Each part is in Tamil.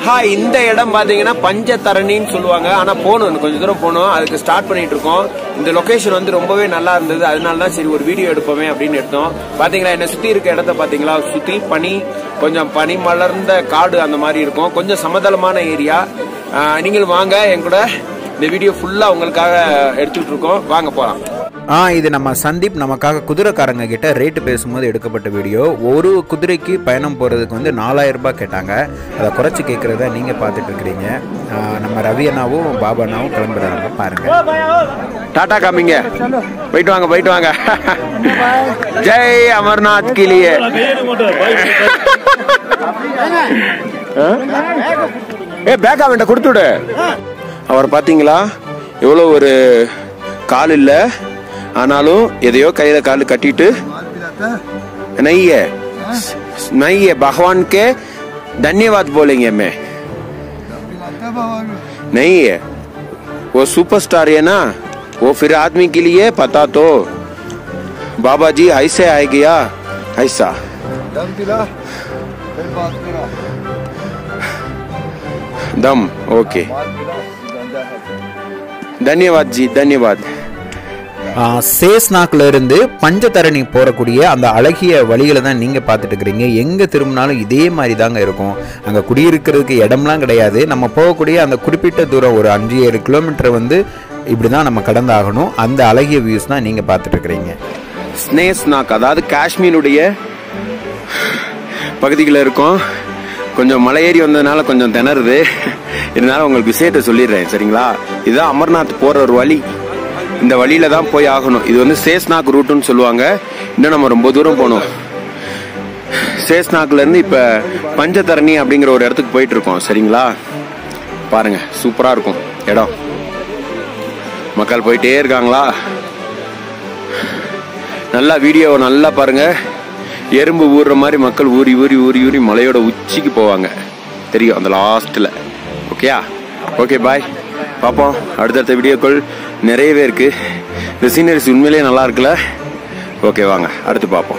ஹாய் இந்த இடம் பாத்தீங்கன்னா பஞ்சதரணின்னு சொல்லுவாங்க ஆனா போகணும் கொஞ்சம் தூரம் போகணும் அதுக்கு ஸ்டார்ட் பண்ணிட்டு இருக்கோம் இந்த லொகேஷன் வந்து ரொம்பவே நல்லா இருந்தது அதனால தான் சரி ஒரு வீடியோ எடுப்போமே அப்படின்னு எடுத்தோம் பாத்தீங்களா என்ன சுத்தி இருக்க இடத்த பாத்தீங்களா சுத்தி பனி கொஞ்சம் பனி மலர்ந்த காடு அந்த மாதிரி இருக்கும் கொஞ்சம் சமதளமான ஏரியா நீங்களும் வாங்க என் கூட இந்த வீடியோ ஃபுல்லா உங்களுக்காக எடுத்துட்டு இருக்கோம் வாங்க போலாம் ஆ இது நம்ம சந்தீப் நமக்காக குதிரைக்காரங்க கிட்ட ரேட்டு பேசும்போது எடுக்கப்பட்ட வீடியோ ஒரு குதிரைக்கு பயணம் போகிறதுக்கு வந்து நாலாயிரம் ரூபாய் கேட்டாங்க அதை குறைச்சி கேட்குறத நீங்கள் பார்த்துட்டு இருக்கிறீங்க ஆ, நம்ம ரவி அண்ணாவும் பாபா அண்ணாவும் கிளம்புறாங்க பாருங்கள் டாடா காமிங்க போயிட்டு வாங்க போயிட்டு வாங்க ஜெய் அமர்நாத் கிளியே ஏ பேக் அவன்கிட்ட கொடுத்துடு அவர் பாத்தீங்களா எவ்வளோ ஒரு கால் இல்ல ஆனாலும் எதையோ கையில கால் கட்டிட்டு நையே நையே பகவான் கே धन्यवाद बोलेंगे मैं नहीं है वो सुपरस्टार है ना वो फिर आदमी के लिए पता तो बाबा जी ऐसे आए गया ऐसा दम पिला फिर बात करा दम ओके बात पिला गंजा है धन्यवाद जी धन्यवाद சேஸ்நாக்ல இருந்து பஞ்சதரணி போறக்கூடிய அந்த அழகிய வழிகளை தான் நீங்க பார்த்துட்டு இருக்கிறீங்க எங்க திரும்பினாலும் இதே மாதிரி தாங்க இருக்கும் அங்க குடியிருக்கிறதுக்கு இடம்லாம் கிடையாது நம்ம போகக்கூடிய அந்த குறிப்பிட்ட தூரம் ஒரு அஞ்சு ஏழு கிலோமீட்டர் வந்து இப்படி தான் நம்ம கடந்தாகணும் அந்த அழகிய வியூஸ் தான் நீங்க பார்த்துட்டு இருக்கிறீங்க ஸ்னேஸ்நாக் அதாவது காஷ்மீருடைய பகுதிகளில் இருக்கும் கொஞ்சம் மலையேறி வந்ததுனால கொஞ்சம் திணறுது இருந்தாலும் உங்களுக்கு விஷயத்தை சொல்லிடுறேன் சரிங்களா இதுதான் அமர்நாத் போற ஒரு வழி இந்த வழியில தான் போய் ஆகணும் இது வந்து சேஸ்நாக் ரூட்டுன்னு சொல்லுவாங்க இன்னும் நம்ம ரொம்ப தூரம் போகணும் சேஸ்நாக்ல இருந்து இப்ப பஞ்சதரணி அப்படிங்கிற ஒரு இடத்துக்கு போயிட்டு இருக்கோம் சரிங்களா பாருங்க சூப்பரா இருக்கும் இடம் மக்கள் போயிட்டே இருக்காங்களா நல்லா வீடியோவை நல்லா பாருங்க எறும்பு ஊறுற மாதிரி மக்கள் ஊறி ஊறி ஊறி ஊறி மலையோட உச்சிக்கு போவாங்க தெரியும் அந்த லாஸ்ட்ல ஓகேயா ஓகே பாய் பார்ப்போம் அடுத்தடுத்த வீடியோக்கள் நிறையவே இருக்கு இந்த சீனரிஸ் உண்மையிலேயே நல்லா இருக்குல்ல ஓகே வாங்க அடுத்து பார்ப்போம்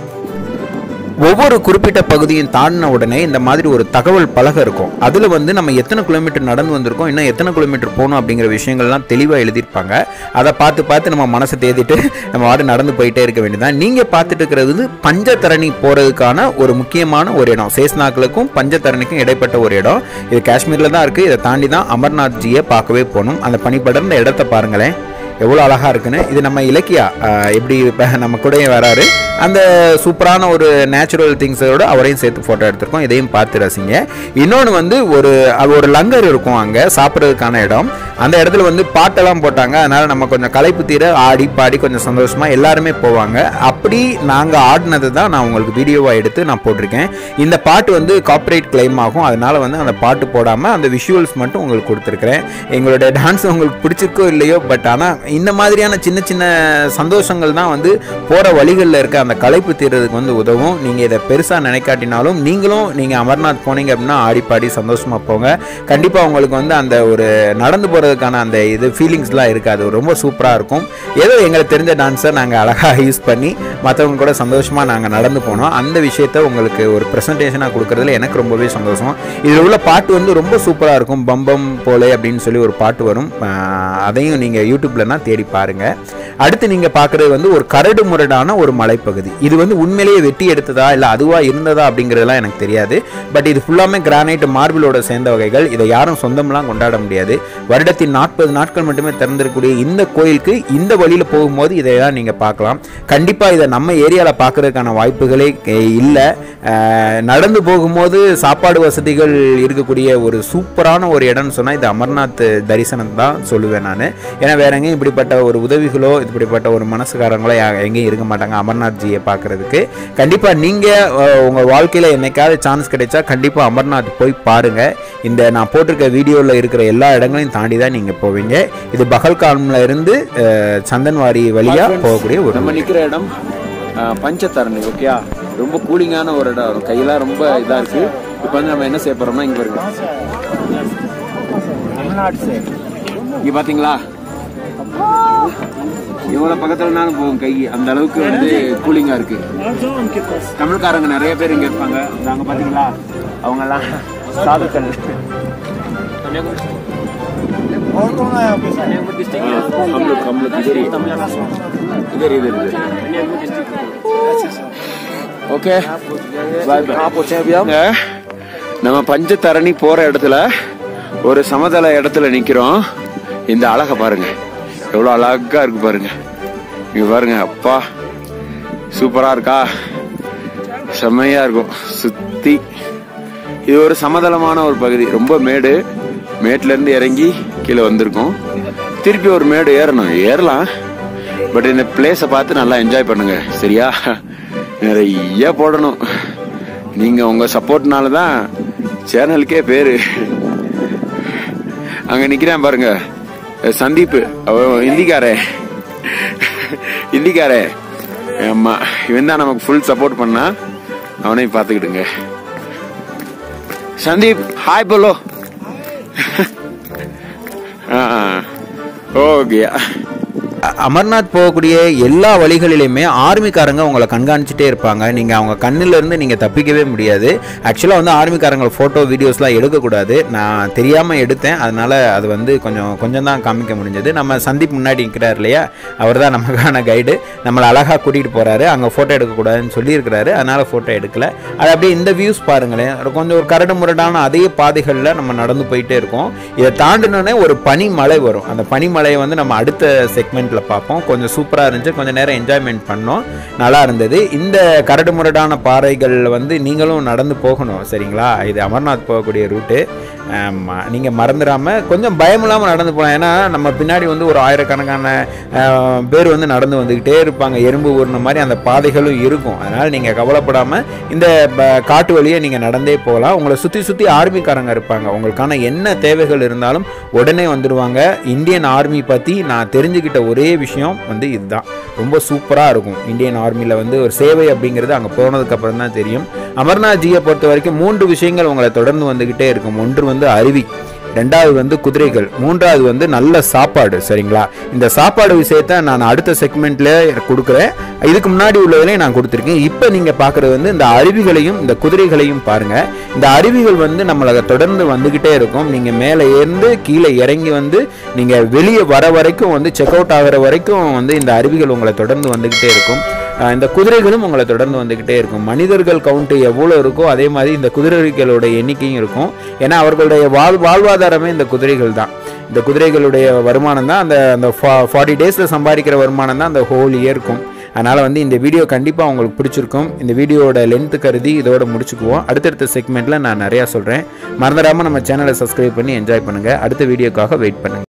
ஒவ்வொரு குறிப்பிட்ட பகுதியும் தாண்டின உடனே இந்த மாதிரி ஒரு தகவல் பலகை இருக்கும் அதில் வந்து நம்ம எத்தனை கிலோமீட்டர் நடந்து வந்திருக்கோம் இன்னும் எத்தனை கிலோமீட்டர் போகணும் அப்படிங்கிற விஷயங்கள்லாம் தெளிவாக எழுதியிருப்பாங்க அதை பார்த்து பார்த்து நம்ம மனசை தேதிட்டு நம்ம வாடு நடந்து போயிட்டே இருக்க வேண்டியதான் நீங்கள் பார்த்துட்டு இருக்கிறது வந்து பஞ்சதரணி போகிறதுக்கான ஒரு முக்கியமான ஒரு இடம் சேஸ்நாக்களுக்கும் பஞ்சதரணிக்கும் இடைப்பட்ட ஒரு இடம் இது காஷ்மீரில் தான் இருக்குது இதை தாண்டி தான் அமர்நாத்ஜியை பார்க்கவே போகணும் அந்த பனிப்படர்ந்த இடத்த பாருங்களேன் எவ்வளோ அழகாக இருக்குன்னு இது நம்ம இலக்கியா ஆஹ் எப்படி இப்போ நம்ம கூடயே வராரு அந்த சூப்பரான ஒரு நேச்சுரல் திங்ஸோட அவரையும் சேர்த்து ஃபோட்டோ எடுத்திருக்கோம் இதையும் பார்த்து ரசிங்க இன்னொன்று வந்து ஒரு அது ஒரு லங்கர் இருக்கும் அங்கே சாப்பிட்றதுக்கான இடம் அந்த இடத்துல வந்து பாட்டெல்லாம் போட்டாங்க அதனால் நம்ம கொஞ்சம் களைப்பு தீர ஆடி பாடி கொஞ்சம் சந்தோஷமாக எல்லாருமே போவாங்க அப்படி நாங்கள் ஆடினது தான் நான் உங்களுக்கு வீடியோவாக எடுத்து நான் போட்டிருக்கேன் இந்த பாட்டு வந்து காப்பரேட் கிளைம் ஆகும் அதனால வந்து அந்த பாட்டு போடாமல் அந்த விஷுவல்ஸ் மட்டும் உங்களுக்கு கொடுத்துருக்குறேன் எங்களுடைய டான்ஸ் உங்களுக்கு பிடிச்சிருக்கோ இல்லையோ பட் ஆனால் இந்த மாதிரியான சின்ன சின்ன சந்தோஷங்கள் தான் வந்து போகிற வழிகளில் இருக்க அந்த களைப்பு தீர்றதுக்கு வந்து உதவும் நீங்கள் இதை பெருசாக நினைக்காட்டினாலும் நீங்களும் நீங்கள் அமர்நாத் போனீங்க அப்படின்னா ஆடி பாடி சந்தோஷமாக போங்க கண்டிப்பாக உங்களுக்கு வந்து அந்த ஒரு நடந்து போகிறதுக்கான அந்த இது ஃபீலிங்ஸ்லாம் இருக்காது ரொம்ப சூப்பராக இருக்கும் ஏதோ எங்களுக்கு தெரிஞ்ச டான்ஸை நாங்கள் அழகாக யூஸ் பண்ணி மற்றவங்க கூட சந்தோஷமாக நாங்கள் நடந்து போனோம் அந்த விஷயத்த உங்களுக்கு ஒரு ப்ரெசன்டேஷனாக கொடுக்கறதுல எனக்கு ரொம்பவே சந்தோஷம் இதில் உள்ள பாட்டு வந்து ரொம்ப சூப்பராக இருக்கும் பம்பம் போலே அப்படின்னு சொல்லி ஒரு பாட்டு வரும் ஆஹ் அதையும் நீங்கள் யூடியூப்லனா தேடி பாருங்க அடுத்து நீங்கள் பார்க்குறது வந்து ஒரு கரடு முரடான ஒரு மலைப்பகுதி இது வந்து உண்மையிலேயே வெட்டி எடுத்ததா இல்லை அதுவாக இருந்ததா அப்படிங்கிறதுலாம் எனக்கு தெரியாது பட் இது ஃபுல்லாமே கிரானைட் மார்பிளோட சேர்ந்த வகைகள் இதை யாரும் சொந்தம்லாம் கொண்டாட முடியாது வருடத்தின் நாற்பது நாட்கள் மட்டுமே திறந்திருக்கக்கூடிய இந்த கோயிலுக்கு இந்த வழியில் போகும்போது இதை தான் நீங்கள் பார்க்கலாம் கண்டிப்பாக இதை நம்ம ஏரியாவில் பார்க்கறதுக்கான வாய்ப்புகளே இல்லை நடந்து போகும்போது சாப்பாடு வசதிகள் இருக்கக்கூடிய ஒரு சூப்பரான ஒரு இடம்னு சொன்னால் இது அமர்நாத் தரிசனம் தான் சொல்லுவேன் நான் ஏன்னா வேற எங்கேயும் இப்படிப்பட்ட ஒரு உதவிகளோ இப்படிப்பட்ட ஒரு மனசுக்காரங்களோ யா- எங்கேயும் இருக்க மாட்டாங்க அமர்நாத்ஜியை பார்க்கறதுக்கு கண்டிப்பாக நீங்கள் உங்கள் வாழ்க்கையில் என்னைக்காவது சான்ஸ் கிடைச்சா கண்டிப்பாக அமர்நாத் போய் பாருங்கள் இந்த நான் போட்டிருக்க வீடியோவில் இருக்கிற எல்லா இடங்களையும் தாண்டி தான் நீங்கள் போவீங்க இது பகல்காம்ல இருந்து அஹ், சந்தன்வாரி வழியாக போகக்கூடிய ஒரு நம்ம நிக்கிற இடம் அஹ், பஞ்சதரணி ஓகேயா ரொம்ப கூலிங்கான ஒரு இடம் கையெல்லாம் ரொம்ப இதா இருக்கு இப்போ வந்து நம்ம என்ன செய்ய போறோம்னா இங்க பாருங்க இங்க பாத்தீங்களா இவ்வளவு பக்கத்துலனாலும் போகும் கை அந்த அளவுக்கு வந்து கூலிங்கா இருக்கு தமிழ்காரங்க நிறைய பேர் இங்க இருப்பாங்க நாங்க பாத்தீங்களா அவங்க எல்லாம் साधुकल और कौन है आपके साथ हम लोग हम लोग इधर ही इधर इधर इधर ஓகே பாய் कहाँ पहुँचे अभी आप நம்ம பஞ்சத்தரணி போற இடத்துல ஒரு சமதள இடத்துல நிக்கிறோம் இந்த அழகை பாருங்க எவ்வளவு அழகா இருக்கு பாருங்க இங்க பாருங்க அப்பா சூப்பரா இருக்கா செம்மையா இருக்கும் சுத்தி இது ஒரு சமதளமான ஒரு பகுதி ரொம்ப மேடு மேட்ல இருந்து இறங்கி கீழே வந்திருக்கோம் திருப்பி ஒரு மேடு ஏறணும் ஏறலாம் பட் இந்த பிளேஸை பார்த்து நல்லா என்ஜாய் பண்ணுங்க சரியா நிறைய போடணும் நீங்க உங்க சப்போர்ட்னால தான் சேனலுக்கே பேரு அங்க நிக்கிறேன் பாருங்க சந்தீப் அவன் ஹிந்திக்காரே ஹிந்திக்காரே ஆமா இவன் தான் நமக்கு ஃபுல் சப்போர்ட் பண்ணா அவனையும் பார்த்துக்கிடுங்க சந்தீப் ஹாய் போலோ ஓகே அ- அமர்நாத் போகக்கூடிய எல்லா வழிகளிலுமே ஆர்மிக்காரங்க உங்களை கண்காணிச்சுட்டே இருப்பாங்க நீங்கள் அவங்க கண்ணுல இருந்து நீங்கள் தப்பிக்கவே முடியாது ஆக்சுவலாக வந்து ஆர்மிக்காரங்க ஃபோட்டோ வீடியோஸ்லாம் எடுக்கக்கூடாது நான் தெரியாமல் எடுத்தேன் அதனால் அது வந்து கொஞ்சம் கொஞ்சம் தான் காமிக்க முடிஞ்சது நம்ம சந்தீப் முன்னாடி நிற்கிறார் இல்லையா அவர் தான் நமக்கான கைடு நம்மளை அழகாக கூட்டிகிட்டு போகிறாரு அங்கே ஃபோட்டோ எடுக்கக்கூடாதுன்னு சொல்லியிருக்கிறாரு அதனால் ஃபோட்டோ எடுக்கல அது அப்படியே இந்த வியூஸ் பாருங்களேன் ஒரு கொஞ்சம் ஒரு கரடு முரடான அதே பாதைகளில் நம்ம நடந்து போயிட்டே இருக்கோம் இதை தாண்டினோடனே ஒரு பனிமலை வரும் அந்த பனிமலையை வந்து நம்ம அடுத்த செக்மெண்ட்டில் பார்ப்போம் கொஞ்சம் சூப்பராக இருந்துச்சு கொஞ்சம் நேரம் என்ஜாய்மெண்ட் பண்ணோம் நல்லா இருந்தது இந்த கரடு முரடான பாறைகள் வந்து நீங்களும் நடந்து போகணும் சரிங்களா இது அமர்நாத் போகக்கூடிய ரூட்டு நீங்கள் மறந்துடாமல் கொஞ்சம் பயம் இல்லாமல் நடந்து போகலாம் ஏன்னா நம்ம பின்னாடி வந்து ஒரு ஆயிரக்கணக்கான ஆஹ், பேர் வந்து நடந்து வந்துக்கிட்டே இருப்பாங்க எறும்பு ஊர்ன மாதிரி அந்த பாதைகளும் இருக்கும் அதனால் நீங்கள் கவலைப்படாமல் இந்த ப- காட்டு வழியை நீங்கள் நடந்தே போகலாம் உங்களை சுற்றி சுற்றி ஆர்மிக்காரங்க இருப்பாங்க உங்களுக்கான என்ன தேவைகள் இருந்தாலும் உடனே வந்துடுவாங்க இந்தியன் ஆர்மி பற்றி நான் தெரிஞ்சுக்கிட்ட ஒரே விஷயம் வந்து இதுதான் ரொம்ப சூப்பராக இருக்கும் இந்தியன் ஆர்மியில் வந்து ஒரு சேவை அப்படிங்கிறது அங்கே போனதுக்கப்புறம் தான் தெரியும் அமர்நாத்ஜியை பொறுத்த வரைக்கும் மூன்று விஷயங்கள் உங்களை தொடர்ந்து வந்துக்கிட்டே இருக்கும் ஒன்று வந்து அருவி ரெண்டாவது வந்து குதிரைகள் மூன்றாவது வந்து நல்ல சாப்பாடு சரிங்களா இந்த சாப்பாடு விஷயத்த நான் அடுத்த செக்மெண்ட்ல கொடுக்குறேன் இதுக்கு முன்னாடி உள்ளதுலையும் நான் கொடுத்துருக்கேன் இப்போ நீங்கள் பார்க்குறது வந்து இந்த அருவிகளையும் இந்த குதிரைகளையும் பாருங்க இந்த அருவிகள் வந்து நம்மளை தொடர்ந்து வந்துக்கிட்டே இருக்கும் நீங்கள் மேலே இருந்து கீழே இறங்கி வந்து நீங்கள் வெளியே வர வரைக்கும் வந்து செக் அவுட் ஆகிற வரைக்கும் வந்து இந்த அருவிகள் உங்களை தொடர்ந்து வந்துக்கிட்டே இருக்கும் ஆஹ் இந்த குதிரைகளும் உங்களை தொடர்ந்து வந்துக்கிட்டே இருக்கும் மனிதர்கள் கவுண்ட் எவ்வளோ இருக்கோ அதே மாதிரி இந்த குதிரைகளோட எண்ணிக்கையும் இருக்கும் ஏன்னா அவர்களுடைய வாழ் வாழ்வாதாரமே இந்த குதிரைகள் தான் இந்த குதிரைகளுடைய வருமானம் தான் அந்த அந்த ஃபார்ட்டி டேஸில் சம்பாதிக்கிற வருமானம் தான் அந்த ஹோல் இயர்க்கும் அதனால் வந்து இந்த வீடியோ கண்டிப்பாக உங்களுக்கு பிடிச்சிருக்கும் இந்த வீடியோட லென்த்து கருதி இதோட முடிச்சுக்குவோம் அடுத்தடுத்த செக்மெண்ட்டில் நான் நிறையா சொல்கிறேன் மறந்துடாமல் நம்ம சேனலை சப்ஸ்கிரைப் பண்ணி என்ஜாய் பண்ணுங்கள் அடுத்த வீடியோக்காக வெயிட் பண்ணுங்கள்